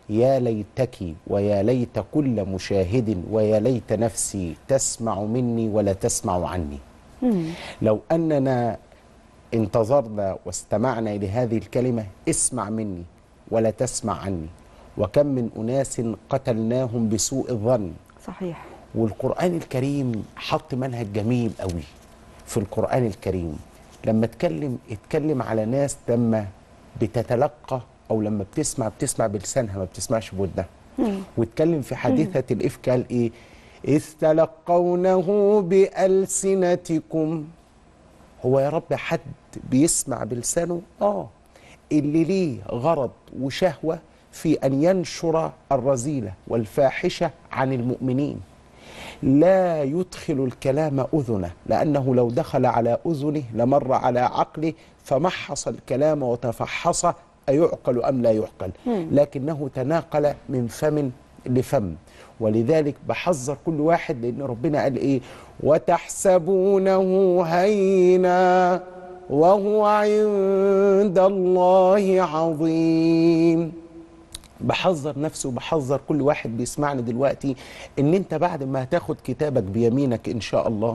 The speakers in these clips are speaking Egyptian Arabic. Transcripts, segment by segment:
يا ليتك ويا ليت كل مشاهد ويا ليت نفسي تسمع مني ولا تسمع عني لو أننا انتظرنا واستمعنا لهذه الكلمة اسمع مني ولا تسمع عني وكم من أناس قتلناهم بسوء الظن صحيح والقرآن الكريم حط منهج جميل قوي في القرآن الكريم لما اتكلم اتكلم على ناس لما بتتلقى أو لما بتسمع بتسمع بلسانها ما بتسمعش بودنها واتكلم في حادثة الإفك قال إيه إذ تلقونه بألسنتكم هو يا رب حد بيسمع بلسانه آه اللي ليه غرض وشهوة في أن ينشر الرذيلة والفاحشة عن المؤمنين لا يدخل الكلام أذنه لأنه لو دخل على أذنه لمر على عقله فمحص الكلام وتفحص أيعقل أم لا يعقل لكنه تناقل من فم لفم ولذلك بحذر كل واحد لأن ربنا قال إيه وتحسبونه هينا وهو عند الله عظيم بحذر نفسي وبحذر كل واحد بيسمعني دلوقتي ان انت بعد ما هتاخد كتابك بيمينك ان شاء الله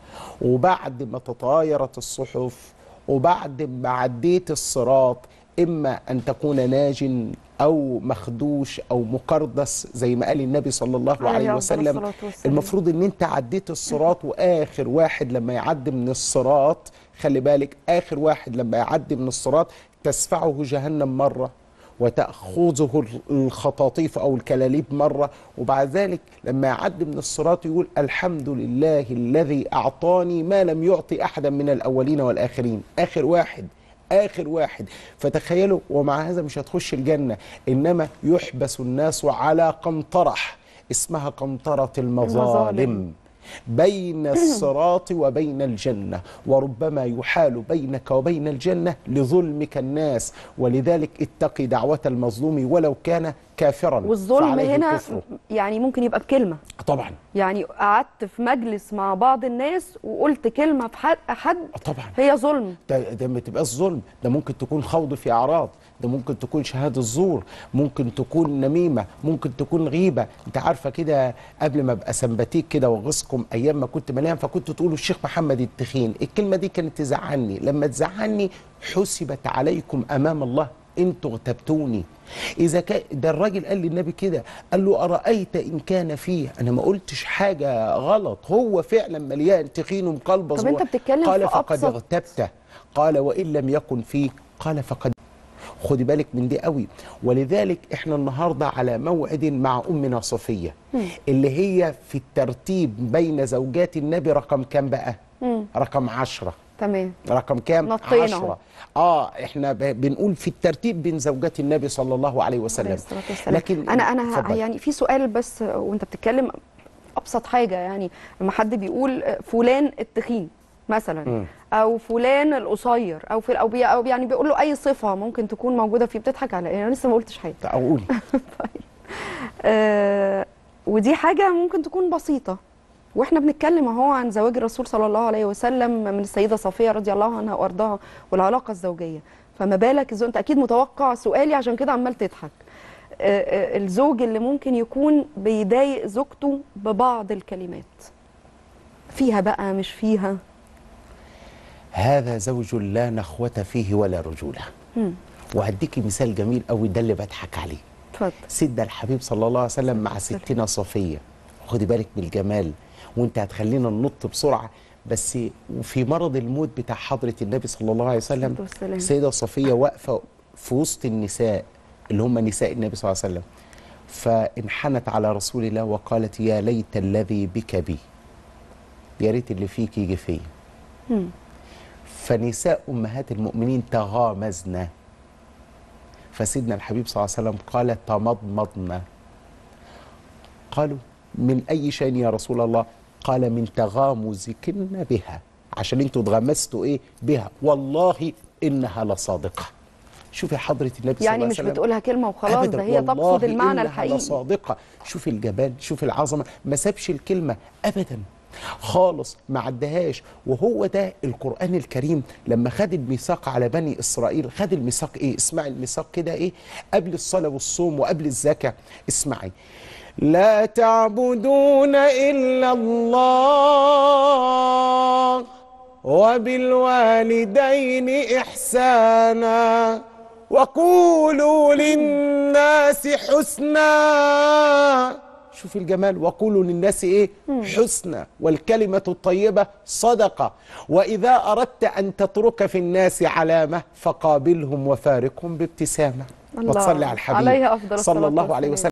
وبعد ما تطايرت الصحف وبعد ما عديت الصراط اما ان تكون ناج او مخدوش او مقردس زي ما قال النبي صلى الله عليه عليه أفضل وسلم الصلاة والسلام. المفروض ان انت عديت الصراط واخر واحد لما يعدي من الصراط خلي بالك اخر واحد لما يعدي من الصراط تسفعه جهنم مره وتأخذه الخطاطيف أو الكلاليب مرة وبعد ذلك لما يعد من الصراط يقول الحمد لله الذي أعطاني ما لم يعطي أحدا من الأولين والآخرين آخر واحد آخر واحد فتخيلوا ومع هذا مش هتخش الجنة إنما يحبس الناس على قنطرح اسمها قنطرة المظالم المظالم. بين الصراط وبين الجنة وربما يحال بينك وبين الجنة لظلمك الناس ولذلك اتقي دعوة المظلوم ولو كان كافرا والظلم فعليه هنا كفره. يعني ممكن يبقى بكلمه طبعا يعني قعدت في مجلس مع بعض الناس وقلت كلمه في حق حد طبعا هي ظلم ده ده ما تبقاش ظلم ده ممكن تكون خوض في اعراض ده ممكن تكون شهاده زور ممكن تكون نميمه ممكن تكون غيبه انت عارفه كده قبل ما ابقى سمباتيك كده واغيظكم ايام ما كنت مليان فكنت تقولوا الشيخ محمد التخين الكلمه دي كانت تزعلني لما تزعلني حسبت عليكم امام الله انتوا اغتبتوني اذا كان ده الراجل قال للنبي كده قال له ارايت ان كان فيه انا ما قلتش حاجه غلط هو فعلا مليان تخين ومقلبص طب أنت بتتكلم قال في فقد أبسط- اغتبته قال وان لم يكن فيه قال فقد خدي بالك من دي قوي ولذلك احنا النهارده على موعد مع امنا صفيه اللي هي في الترتيب بين زوجات النبي رقم كام بقى رقم عشرة تمام رقم كام نطينا أهو. عشرة اه احنا ب- بنقول في الترتيب بين زوجات النبي صلى الله عليه عليه وسلم الصلاة والسلام. لكن انا انا ه- اتفضل. يعني في سؤال بس وانت بتتكلم ابسط حاجه يعني لما حد بيقول فلان التخين مثلا مم. او فلان القصير او في او, بي او يعني بيقول له اي صفه ممكن تكون موجوده فيه بتضحك على ايه انا لسه ما قلتش حاجه اقول آه ودي حاجه ممكن تكون بسيطه واحنا بنتكلم اهو عن زواج الرسول صلى الله عليه وسلم من السيده صفيه رضي الله عنها وارضاها والعلاقه الزوجيه فما بالك الزوج انت اكيد متوقع سؤالي عشان كده عمال تضحك آه، آه، الزوج اللي ممكن يكون بيضايق زوجته ببعض الكلمات فيها بقى مش فيها هذا زوج لا نخوة فيه ولا رجولة مم. وهديكي مثال جميل قوي ده اللي بضحك عليه اتفضل سيدنا الحبيب صلى الله عليه وسلم مع ستنا صفية خدي بالك بالجمال وانت هتخلينا ننط بسرعة بس في مرض الموت بتاع حضرة النبي صلى الله عليه وسلم الصلاة والسلام. سيدة صفية واقفة في وسط النساء اللي هم نساء النبي صلى الله عليه وسلم فانحنت على رسول الله وقالت يا ليت الذي بك بي يا ريت اللي فيك يجي فيا مم. فنساء امهات المؤمنين تغامزن فسيدنا الحبيب صلى الله عليه وسلم قال تمضمضن قالوا من اي شيء يا رسول الله قال من تغامزكن بها عشان انتوا اتغمستوا ايه بها والله انها لصادقه شوفي حضره النبي صلى يعني الله عليه مش وسلم بتقولها كلمه وخلاص أبداً، ده هي والله تقصد المعنى إنها الحقيقي صادقة شوف الجمال شوف العظمة ما سابش الكلمة أبدا خالص ما عدهاش وهو ده القرآن الكريم لما خد الميثاق على بني إسرائيل خد الميثاق إيه اسمعي الميثاق كده إيه قبل الصلاة والصوم وقبل الزكاة اسمعي لا تعبدون إلا الله وبالوالدين إحسانا وقولوا للناس حسنا شوف الجمال وقولوا للناس ايه حسنا والكلمة الطيبة صدقة وإذا أردت أن تترك في الناس علامة فقابلهم وفارقهم بابتسامة الله. وتصلي على الحبيب عليه أفضل صلى الصلاة الله عليه والسلام. وسلم